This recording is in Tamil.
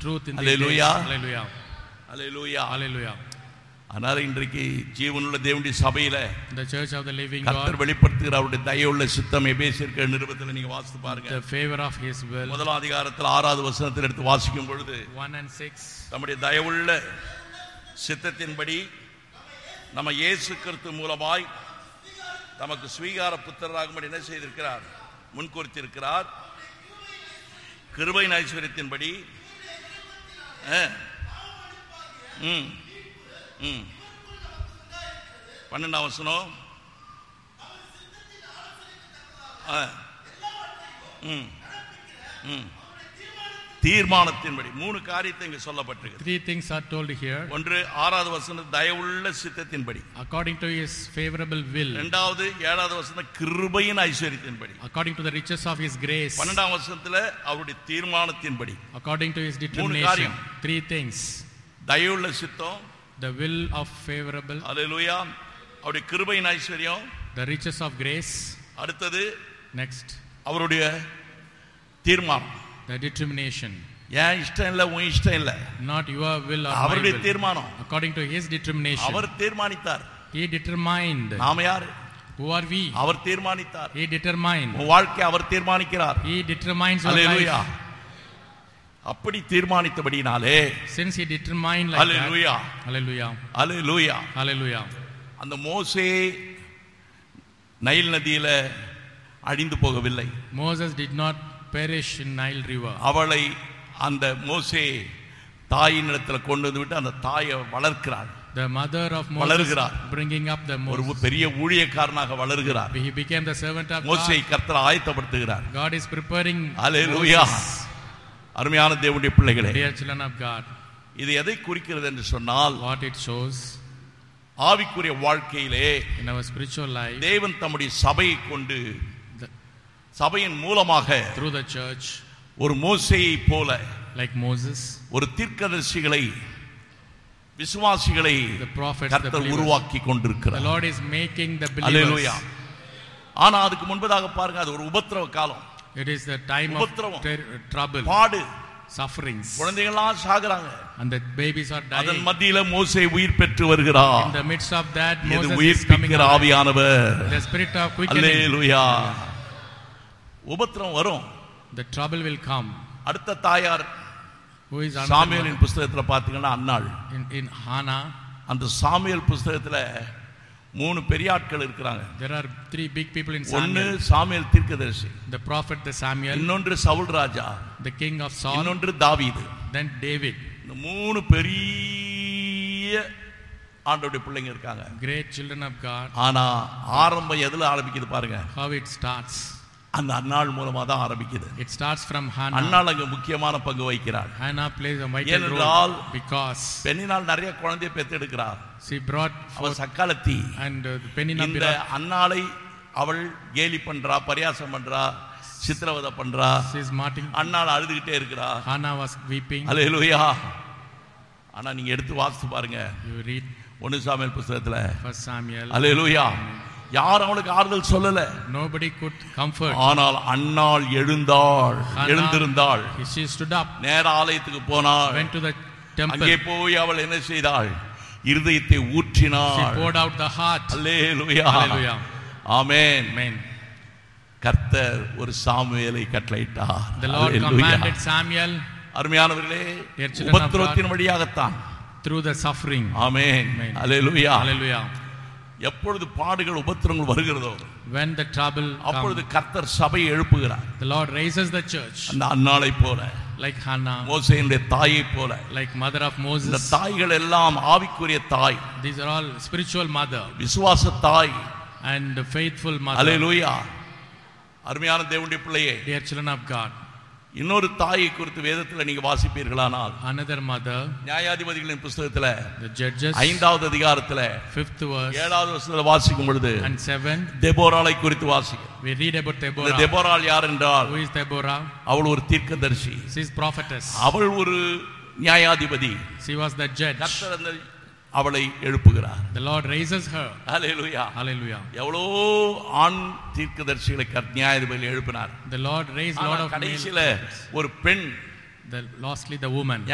truth in these Hallelujah. days. Hallelujah. Hallelujah Hallelujah. அதனால இன்றைக்கு ஜீவனுள்ள தேவனுடைய சபையில The church of the living கர்த்தர் God, வெளிப்படுத்துகிற அவருடைய தயவுள்ள சித்தம் எபேசியர்கள் நிருபத்தில் நீங்க வாசித்து பாருங்க the favor of His will. முதலாம் அதிகாரத்தில் ஆறாவது வசனத்தில் எடுத்து வாசிக்கும் பொழுது 1 and 6. நம்முடைய தயவுள்ள சித்தத்தின்படி நம்ம இயேசு கிறிஸ்து மூலமாய் நமக்கு ஸ்வீகார புத்திரராகும்படி என்ன செய்திருக்கிறார் முன்குறித்திருக்கிறார் கிருபையின் ஐஸ்வர்யத்தின்படி ஆ, ம், ம். பன்னெண்டாம் வசனம் ஆ, ம், ம். தீர்மானத்தின்படி மூணு காரியத்தை இங்க சொல்லப்பட்டிருக்கு Three things are told here. ஒன்று ஆறாவது வசனம் தயவுள்ள சித்தத்தின்படி According to His favorable will, இரண்டாவது ஏழாவது வசனம் கிருபையின் ஐஸ்வர்யத்தின்படி according to the riches of His grace, பன்னெண்டாம் வசனத்துல அவருடைய தீர்மானத்தின்படி according to His காரியம். determination. Three things. தயவுள்ள சித்தம் The will of favorable, அல்லேலூயா அவருடைய கிருபையின் ஐஸ்வர்யம் the riches of grace. அடுத்தது Next, அவருடைய தீர்மானம் the determination. ஏன் இஷ்டம் இல்ல உன் இஷ்டம் இல்ல Not your will or my அவருடைய will. தீர்மானம் According to His determination. Our தீர்மானித்தார் He determined. நாம யாரு Who are we? Our தீர்மானித்தார் He determined. உன் வாழ்க்கை அவர் தீர்மானிக்கிறார் He determines your hallelujah life. அப்படி தீர்மானித்தபடினாலே Since He determined like that. Hallelujah Hallelujah. Hallelujah Hallelujah. அந்த மோசே நைல் நதியில அழிந்து போகவில்லை Moses did not perish in Nile River. அவளை அந்த மோசே தாயின் இடத்துல கொண்டு வந்து விட்டு அந்த தாயை வளர்க்கிறாள் The mother of Moses வளருகிறார். bringing up the ஒரு Moses. பெரிய ஊழியக்காரனாக வளர்கிறார் He became the servant of மோசை God. கர்த்தர் ஆயத்தப்படுத்துகிறார் God is preparing hallelujah Moses. அருமையான தேவனுடைய பிள்ளைகளே Dear children of God, இது எதை குறிக்கிறது என்று சொன்னால் what it shows ஆவிக்குரிய வாழ்க்கையிலே in our spiritual life தேவன் தம்முடைய சபையை கொண்டு the- சபையின் மூலமாக through the church, ஒரு மோசையை போல like Moses, ஒரு தீர்க்கதரிசிகளை விசுவாசிகளை the prophets, the கர்த்தர் believers. உருவாக்கி The கொண்டிருக்கிறார் Lord is making the hallelujah believers. ஆனா அதுக்கு முன்பதாக பாருங்க அது ஒரு உபத்திரவ காலம் It is the time of உபத்திரவம். ter- trouble, பாடு sufferings, குழந்தைகள்லாம் சாகுறாங்க and the babies are அதன் dying. மத்தியில மோசே உயிர் பெற்று வருகிறார் In the midst of that, இது Moses is coming உயிர்ப்பிக்கிற alive. ஆவியானவர் The spirit of quickening, அல்லேலூயா உபத்திரம் வரும் the trouble will come. அடுத்த தாயார் Who is another சாமியலின் புஸ்தகத்துல பாத்தீங்கன்னா அன்னாள் in, in Hannah? அந்த சாமியல் புஸ்தகத்துல மூணு பெரிய ஆட்கள் இருக்கிறாங்க There are three big people in ஒன்னு Samuel. சாமியல் தீர்க்கதரிசி The prophet, the Samuel, இன்னொன்று சவுல் ராஜா the king of Saul, இன்னொன்று தாவீது then David. இந்த மூணு பெரிய ஆண்டோடைய பிள்ளைங்க இருக்காங்க Great children of God. ஆனா ஆரம்பம் எதுல ஆரம்பிக்குது பாருங்க How it starts. அந்த அன்னாள் மூலமா தான் ஆரம்பிக்குது It starts from Hannah. அன்னாள் அங்க முக்கியமான பங்கு வகிக்கிறார் Hannah plays a vital ஏனென்றால் role because பெண்ணினால் நிறைய குழந்தைய பெத்தெடுக்கிறார் she brought அவள் forth சக்காலத்தி and uh, Penina இந்த brought, அன்னாளை அவள் கேலி பண்றா பரியாசம் பண்றா சித்திரவதை பண்றா she's martyring. அன்னாள் அழுதுகிட்டே இருக்கிறா Hannah was weeping. அல்லேலூயா ஆனா நீங்க எடுத்து வாசித்து பாருங்க You read ஒன்னு சாமியல் புஸ்தகத்துல First Samuel. அல்லேலூயா யார் அவளுக்கு ஆறுதல் சொல்லல Nobody could comfort. ஆனால் அன்னாள் எழுந்தாள் Hannah, எழுந்திருந்தாள் She stood up, நேர ஆலயத்துக்கு போனாள் went to the temple. அங்கே போய் அவள் என்ன செய்தாள் இருதயத்தை She ஊற்றினாள் poured out the heart. Hallelujah Hallelujah. Amen Amen. கர்த்தர் ஒரு சாமுவேலை கட்டளையிட்டார் The Lord hallelujah. commanded Samuel அருமையானவர்களே Dear children of உபத்திரவத்தின் வழியாகத்தான் through the suffering. Amen Amen. Hallelujah Hallelujah. எப்பொழுது பாடுகள் உபத்திரங்கள் வருகிறதோ When the trouble அப்பொழுது comes, கர்த்தர் சபையை எழுப்புகிறார் the Lord raises the church அந்த அன்னாளை போல like Hannah, மோசையினுடைய தாயை போல like mother of இந்த Moses. தாய்கள் எல்லாம் ஆவிக்குரிய தாய் These are all spiritual mother விசுவாச தாய் and faithful mother. அல்லேலூயா அருமையான தேவனுடைய பிள்ளையே Dear children of God, இன்னொரு தாயை குறித்து வேதத்தில் நீங்க வாசிப்பீர்களானால் another mother, நியாயாதிபதிகளின் புஸ்தகத்துல the judges, ஐந்தாவது அதிகாரத்துல fifth verse ஏழாவது வருஷத்துல வாசிக்கும் பொழுது and seven. தெபோராளை குறித்து வாசிக்கும் We read about இந்த Deborah. தெபோராள் யார் என்றால் Who is Deborah? அவள் ஒரு தீர்க்கதரிசி She is prophetess. அவள் ஒரு நியாயாதிபதி She was the judge. கர்த்தர் அந்த அவளை எழுப்புகிறார் The Lord raises her. Hallelujah Hallelujah. எவ்வளோ ஆண் தீர்க்கதரிசிகளை கர் நியாயாதிபதி எழுப்பினார் The Lord raised ஆனா lot of male கடைசியில prophets. ஒரு பெண் The lastly the woman.